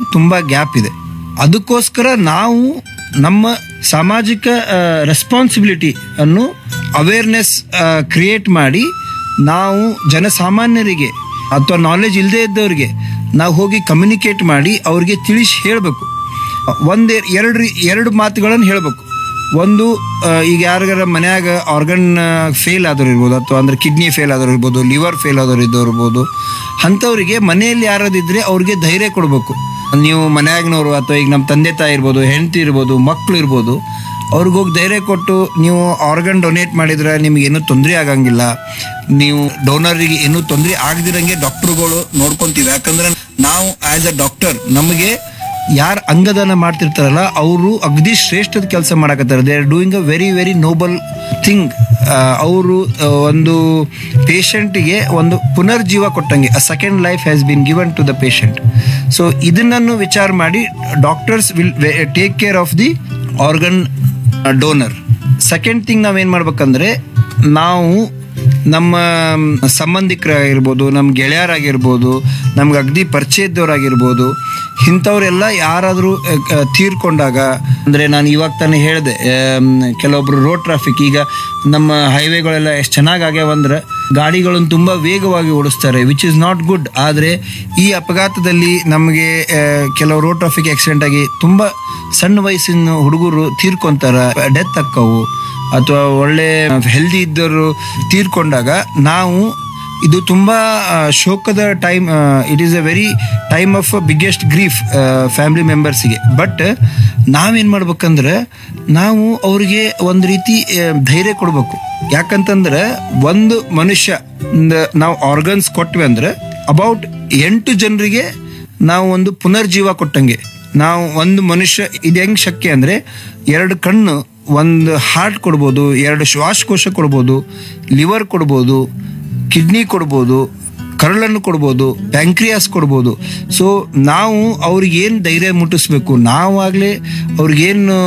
ತುಂಬ ಗ್ಯಾಪ್ ಇದೆ ಅದಕ್ಕೋಸ್ಕರ ನಾವು ನಮ್ಮ ಸಾಮಾಜಿಕ ರೆಸ್ಪಾನ್ಸಿಬಿಲಿಟಿ ಅನ್ನು ಅವೇರ್ನೆಸ್ ಕ್ರಿಯೇಟ್ ಮಾಡಿ ನಾವು ಜನಸಾಮಾನ್ಯರಿಗೆ ಅಥವಾ ನಾಲೆಜ್ ಇಲ್ಲದೆ ಇದ್ದವರಿಗೆ ನಾವು ಹೋಗಿ ಕಮ್ಯುನಿಕೇಟ್ ಮಾಡಿ ಅವ್ರಿಗೆ ತಿಳಿಸಿ ಹೇಳಬೇಕು ಒಂದೇ ಎರಡು ಎರಡು ಮಾತುಗಳನ್ನು ಹೇಳಬೇಕು ಒಂದು ಆ, ಈಗ ಯಾರಿಗಾರ ಮನ್ಯಾಗ ಆರ್ಗನ್ ಫೇಲ್ ಆದವ್ರು ಇರ್ಬೋದು ಅಥವಾ ಅಂದ್ರೆ ಕಿಡ್ನಿ ಫೇಲ್ ಆದವ್ರು ಇರ್ಬೋದು ಲಿವರ್ ಫೇಲ್ ಆದವ್ರು ಇದ್ದವ್ರು ಇರ್ಬೋದು ಅಂಥವ್ರಿಗೆ ಮನೆಯಲ್ಲಿ ಯಾರದಿದ್ರೆ ಅವ್ರಿಗೆ ಧೈರ್ಯ ಕೊಡಬೇಕು ನೀವು ಮನ್ಯಾಗ್ನವರು ಅಥವಾ ಈಗ ನಮ್ಮ ತಂದೆ ತಾಯಿ ಇರ್ಬೋದು ಹೆಂಡತಿ ಇರ್ಬೋದು ಮಕ್ಕಳು ಇರ್ಬೋದು ಅವ್ರಿಗೆ ಹೋಗಿ ಧೈರ್ಯ ಕೊಟ್ಟು ನೀವು ಆರ್ಗನ್ ಡೊನೇಟ್ ಮಾಡಿದ್ರೆ ನಿಮ್ಗೆ ಏನೂ ತೊಂದರೆ ಆಗಂಗಿಲ್ಲ ನೀವು ಡೋನರಿಗೆ ಏನೂ ತೊಂದರೆ ಆಗದಿರಂಗೆ ಡಾಕ್ಟರ್ಗಳು ನೋಡ್ಕೊಂತೀವಿ ಯಾಕಂದ್ರೆ ನಾವು ಆ್ಯಸ್ ಅ ಡಾಕ್ಟರ್ ನಮಗೆ ಯಾರು ಅಂಗದಾನ ಮಾಡ್ತಿರ್ತಾರಲ್ಲ ಅವರು ಅಗದಿ ಶ್ರೇಷ್ಠದ ಕೆಲಸ ಮಾಡಕತ್ತಾರೆ they are doing a very very noble thing ಅವರು ಒಂದು ಪೇಷಂಟಿಗೆ ಒಂದು ಪುನರ್ಜೀವ ಕೊಟ್ಟಂಗೆ a second life has been given to the patient so ಇದನ್ನನ್ನು ವಿಚಾರ ಮಾಡಿ doctors will take care of the organ donor second thing ನಾವೇನು ಮಾಡ್ಬೇಕಂದ್ರೆ ನಾವು ನಮ್ಮ ಸಂಬಂಧಿಕರಾಗಿರ್ಬೋದು ನಮ್ಮ ಗೆಳೆಯರಾಗಿರ್ಬೋದು ನಮ್ಗೆ ಅಗದಿ ಪರಿಚಯ ಇದ್ದವರಾಗಿರ್ಬೋದು ಇಂಥವ್ರೆಲ್ಲ ಯಾರಾದರೂ ತೀರ್ಕೊಂಡಾಗ ಅಂದರೆ ನಾನು ಇವಾಗ ತಾನೇ ಹೇಳಿದೆ ಕೆಲವೊಬ್ರು ರೋಡ್ ಟ್ರಾಫಿಕ್ ಈಗ ನಮ್ಮ ಹೈವೇಗಳೆಲ್ಲ ಎಷ್ಟು ಚೆನ್ನಾಗಿ ಆಗ್ಯಾವಂದ್ರೆ ಗಾಡಿಗಳನ್ನು ತುಂಬ ವೇಗವಾಗಿ ಓಡಿಸ್ತಾರೆ ವಿಚ್ ಇಸ್ ನಾಟ್ ಗುಡ್ ಆದರೆ ಈ ಅಪಘಾತದಲ್ಲಿ ನಮಗೆ ಆ, ಕೆಲವು ರೋಡ್ ಟ್ರಾಫಿಕ್ ಆಕ್ಸಿಡೆಂಟ್ ಆಗಿ ತುಂಬ ಸಣ್ಣ ವಯಸ್ಸಿನ ಹುಡುಗರು ತೀರ್ಕೊಂತಾರ ಡೆತ್ ಅಕ್ಕವು ಅಥವಾ ಒಳ್ಳೆ ಹೆಲ್ದಿ ಇದ್ದವರು ತೀರ್ಕೊಂಡಾಗ ನಾವು ಇದು ತುಂಬ ಆ, ಶೋಕದ time it is a very time of biggest grief family ಮೆಂಬರ್ಸಿಗೆ ಬಟ್ ನಾವೇನು ಮಾಡ್ಬೇಕಂದ್ರೆ ನಾವು ಅವರಿಗೆ ಒಂದು ರೀತಿ ಆ, ಧೈರ್ಯ ಕೊಡಬೇಕು ಯಾಕಂತಂದ್ರೆ ಒಂದು ಮನುಷ್ಯ ನ- ನಾವು ಆರ್ಗನ್ಸ್ ಕೊಟ್ವಿ ಅಂದ್ರೆ ಅಬೌಟ್ ಎಂಟು ಜನರಿಗೆ ನಾವು ಒಂದು ಪುನರ್ಜೀವ ಕೊಟ್ಟಂಗೆ ನಾವು ಒಂದು ಮನುಷ್ಯ ಇದು ಹೆಂಗ್ ಶಕ್ಯ ಅಂದ್ರೆ ಎರಡು ಕಣ್ಣು ಒಂದು ಹಾರ್ಟ್ ಕೊಡ್ಬೋದು ಎರಡು ಶ್ವಾಸಕೋಶ ಕೊಡ್ಬೋದು ಲಿವರ್ ಕೊಡ್ಬೋದು ಕಿಡ್ನಿ ಕೊಡ್ಬೋದು ಕರಳನ್ನು ಕೊಡ್ಬೋದು ಪ್ಯಾಂಕ್ರಿಯಾಸ್ ಕೊಡ್ಬೋದು ಸೊ ನಾವು ಅವ್ರಿಗೇನು ಧೈರ್ಯ ಮುಟ್ಟಿಸ್ಬೇಕು ನಾವಾಗಲೇ ಅವ್ರಿಗೇನು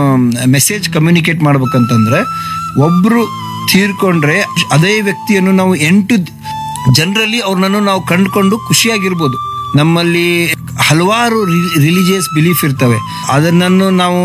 ಮೆಸೇಜ್ ಕಮ್ಯುನಿಕೇಟ್ ಮಾಡ್ಬೇಕಂತಂದ್ರೆ ಒಬ್ಬರು ತೀರ್ಕೊಂಡ್ರೆ ಅದೇ ವ್ಯಕ್ತಿಯನ್ನು ನಾವು ಎಂಟು ಜನರಲ್ಲಿ ಅವ್ರನ್ನನ್ನು ನಾವು ಕಂಡುಕೊಂಡು ಖುಷಿಯಾಗಿರ್ಬೋದು ನಮ್ಮಲ್ಲಿ ಹಲವಾರು ರಿಲಿಜಿಯಸ್ ಬಿಲೀಫ್ ಇರ್ತವೆ ಅದನ್ನು ನಾವು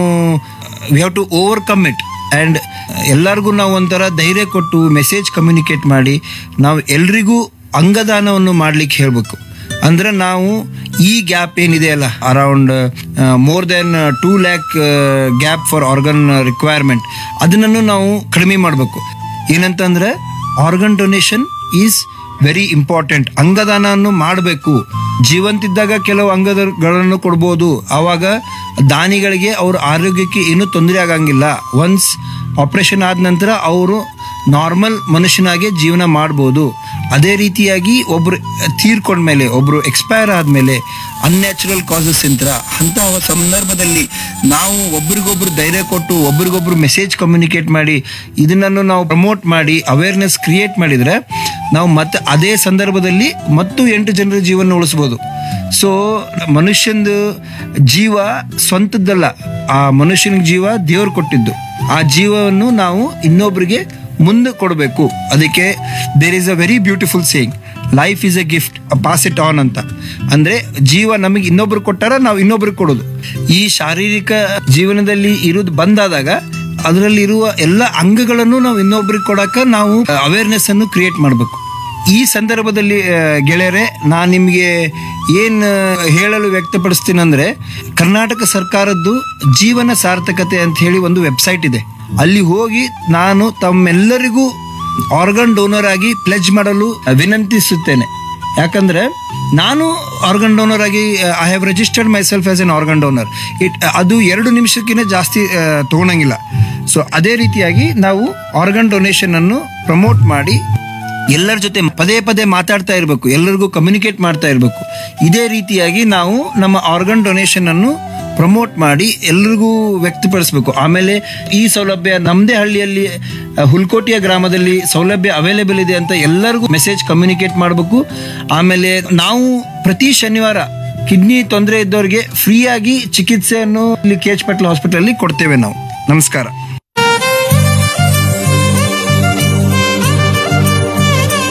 we have to overcome it and ಎಲ್ಲರಿಗೂ ನಾವು ಒಂಥರ ಧೈರ್ಯ ಕೊಟ್ಟು ಮೆಸೇಜ್ ಕಮ್ಯುನಿಕೇಟ್ ಮಾಡಿ ನಾವು ಎಲ್ರಿಗೂ ಅಂಗದಾನವನ್ನು ಮಾಡ್ಲಿಕ್ಕೆ ಹೇಳಬೇಕು ಅಂದ್ರೆ ನಾವು ಈ ಗ್ಯಾಪ್ ಏನಿದೆ ಅಲ್ಲ around more than two lakh gap for organ requirement ಅದನ್ನು ನಾವು ಕಡಿಮೆ ಮಾಡಬೇಕು ಏನಂತಂದ್ರೆ organ donation is very important ಅಂಗದಾನವನ್ನು ಮಾಡಬೇಕು ಜೀವಂತಿದ್ದಾಗ ಕೆಲವು ಅಂಗಗಳನ್ನು ಕೊಡ್ಬೋದು ಆವಾಗ ದಾನಿಗಳಿಗೆ ಅವ್ರ ಆರೋಗ್ಯಕ್ಕೆ ಏನೂ ತೊಂದರೆ ಆಗಂಗಿಲ್ಲ ಒನ್ಸ್ ಆಪರೇಷನ್ ಆದ ನಂತರ ಅವರು ನಾರ್ಮಲ್ ಮನುಷ್ಯನಾಗೆ ಜೀವನ ಮಾಡ್ಬೋದು ಅದೇ ರೀತಿಯಾಗಿ ಒಬ್ರು ತೀರ್ಕೊಂಡ್ಮೇಲೆ ಒಬ್ರು ಎಕ್ಸ್ಪೈರ್ ಆದಮೇಲೆ ಅನ್ಯಾಚುರಲ್ ಕಾಸಸ್ ಇಂತ್ರ ಅಂತ ಸಂದರ್ಭದಲ್ಲಿ ನಾವು ಒಬ್ರಿಗೊಬ್ರು ಧೈರ್ಯ ಕೊಟ್ಟು ಒಬ್ರಿಗೊಬ್ರು ಮೆಸೇಜ್ ಕಮ್ಯುನಿಕೇಟ್ ಮಾಡಿ ಇದನ್ನನ್ನು ನಾವು ಪ್ರಮೋಟ್ ಮಾಡಿ ಅವೇರ್ನೆಸ್ ಕ್ರಿಯೇಟ್ ಮಾಡಿದರೆ ನಾವು ಮತ್ತೆ ಅದೇ ಸಂದರ್ಭದಲ್ಲಿ ಮತ್ತು ಎಂಟು ಜನರ ಜೀವನ ಉಳಿಸ್ಬೋದು ಸೊ ಮನುಷ್ಯಂದು ಜೀವ ಸ್ವಂತದ್ದಲ್ಲ ಆ ಮನುಷ್ಯನ ಜೀವ ದೇವ್ರು ಕೊಟ್ಟಿದ್ದು ಆ ಜೀವವನ್ನು ನಾವು ಇನ್ನೊಬ್ರಿಗೆ ಮುಂದೆ ಕೊಡಬೇಕು ಅದಕ್ಕೆ there is a very beautiful saying life is a gift pass it on ಅಂತ ಅಂದ್ರೆ ಜೀವ ನಮಗೆ ಇನ್ನೊಬ್ರು ಕೊಟ್ಟಾರ ನಾವು ಇನ್ನೊಬ್ರಿಗೆ ಕೊಡೋದು ಈ ಶಾರೀರಿಕ ಜೀವನದಲ್ಲಿ ಇರೋದು ಬಂದಾದಾಗ ಅದರಲ್ಲಿ ಇರುವ ಎಲ್ಲ ಅಂಗಗಳನ್ನು ನಾವು ಇನ್ನೊಬ್ರಿಗೆ ಕೊಡಕ ನಾವು ಅವೇರ್ನೆಸ್ ಅನ್ನು ಕ್ರಿಯೇಟ್ ಮಾಡಬೇಕು ಈ ಸಂದರ್ಭದಲ್ಲಿ ಆ, ಗೆಳೆಯರೆ ನಾನು ನಿಮಗೆ ಏನು ಹೇಳಲು ವ್ಯಕ್ತಪಡಿಸ್ತೀನಿ ಅಂದ್ರೆ ಕರ್ನಾಟಕ ಸರ್ಕಾರದ್ದು ಜೀವನ ಸಾರ್ಥಕತೆ ಅಂತ ಹೇಳಿ ಒಂದು ವೆಬ್ಸೈಟ್ ಇದೆ ಅಲ್ಲಿ ಹೋಗಿ ನಾನು ತಮ್ಮೆಲ್ಲರಿಗೂ ಆರ್ಗನ್ ಡೋನರ್ ಆಗಿ ಪ್ಲೆಜ್ ಮಾಡಲು ವಿನಂತಿಸುತ್ತೇನೆ ಯಾಕಂದ್ರೆ ನಾನು ಆರ್ಗನ್ ಡೋನರ್ ಆಗಿ I have registered myself as an organ donor it ಅದು ಎರಡು ನಿಮಿಷಕ್ಕಿಂತ ಜಾಸ್ತಿ ಆ, ತಗೊಳಂಗಿಲ್ಲ ಸೊ ಅದೇ ರೀತಿಯಾಗಿ ನಾವು ಆರ್ಗನ್ ಡೊನೇಷನ್ ಅನ್ನು ಪ್ರಮೋಟ್ ಮಾಡಿ ಎಲ್ಲರ ಜೊತೆ ಪದೇ ಪದೇ ಮಾತಾಡ್ತಾ ಇರಬೇಕು ಎಲ್ಲರಿಗೂ ಕಮ್ಯುನಿಕೇಟ್ ಮಾಡ್ತಾ ಇರಬೇಕು ಇದೇ ರೀತಿಯಾಗಿ ನಾವು ನಮ್ಮ ಆರ್ಗನ್ ಡೊನೇಷನ್ ಅನ್ನು ಪ್ರಮೋಟ್ ಮಾಡಿ ಎಲ್ರಿಗೂ ವ್ಯಕ್ತಪಡಿಸಬೇಕು ಆಮೇಲೆ ಈ ಸೌಲಭ್ಯ ನಮ್ಮದೇ ಹಳ್ಳಿಯಲ್ಲಿ ಆ, ಹುಲ್ಕೋಟೆಯ ಗ್ರಾಮದಲ್ಲಿ ಸೌಲಭ್ಯ ಅವೈಲೇಬಲ್ ಇದೆ ಅಂತ ಎಲ್ಲರಿಗೂ ಮೆಸೇಜ್ ಕಮ್ಯುನಿಕೇಟ್ ಮಾಡಬೇಕು ಆಮೇಲೆ ನಾವು ಪ್ರತಿ ಶನಿವಾರ ಕಿಡ್ನಿ ತೊಂದರೆ ಇದ್ದವರಿಗೆ ಫ್ರೀಯಾಗಿ ಚಿಕಿತ್ಸೆಯನ್ನು ಇಲ್ಲಿ ಕೆ ಎಚ್ ಪಟ್ಲ ಹಾಸ್ಪಿಟಲ್ ಕೊಡ್ತೇವೆ ನಾವು ನಮಸ್ಕಾರ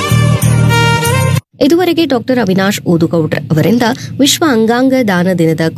ಇದುವರೆಗೆ ಡಾಕ್ಟರ್ ಅವಿನಾಶ್ ಓದುಗೌಡ್ರ ಅವರಿಂದ ವಿಶ್ವ ಅಂಗಾಂಗ ದಾನ ದಿನದ